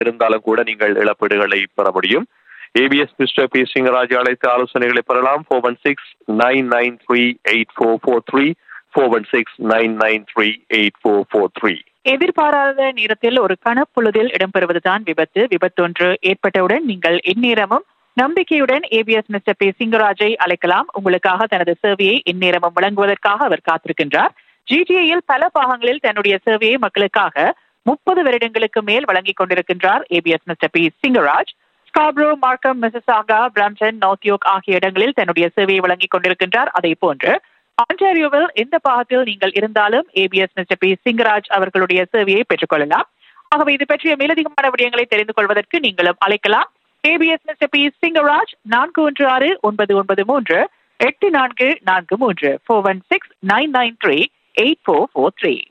இருந்தாலும் கூட நீங்கள் இழப்பீடுகளை பெற முடியும் ஏபிஎஸ் மிஸ்டர் பி சிங்கராஜ் அழைத்து ஆலோசனைகளை பெறலாம் four one six nine nine three eight four four three four one six nine nine three eight four four three எதிர்பாராத நேரத்தில் ஒரு கணப்பொழுதில் இடம்பெறுவதுதான் விபத்து விபத்தொன்று ஏற்பட்டவுடன் நீங்கள் எந்நேரமும் நம்பிக்கையுடன் ஏபிஎஸ் மிஸ்டர் பி சிங்கராஜை அழைக்கலாம் உங்களுக்காக தனது சேவையை எந்நேரமும் வழங்குவதற்காக அவர் காத்திருக்கின்றார் ஜிடிஏயில் பல பாகங்களில் தன்னுடைய சேவையை மக்களுக்காக முப்பது வருடங்களுக்கு மேல் வழங்கிக் கொண்டிருக்கின்றார் ABS mister P Singaraj Scarborough Markham Mississauga Brampton நார்த்யோக் ஆகிய இடங்களில் தன்னுடைய சேவையை வழங்கிக் கொண்டிருக்கின்றார் அதே போன்று ஆன்டாரியோவில் எந்த பாகத்தில் நீங்கள் இருந்தாலும் ஏபிஎஸ் மிஸ்டர் பி சிங்கராஜ் அவர்களுடைய சேவையை பெற்றுக்கொள்ளலாம் ஆகவே இது பற்றிய மேலதிகமான விடயங்களை தெரிந்து கொள்வதற்கு நீங்களும் அழைக்கலாம் ஏபிஎஸ் மிஸ்டர் பி சிங்கராஜ் நான்கு ஒன்று ஆறு ஒன்பது ஒன்பது மூன்று எட்டு நான்கு நான்கு மூன்று four one six nine nine three eight four four three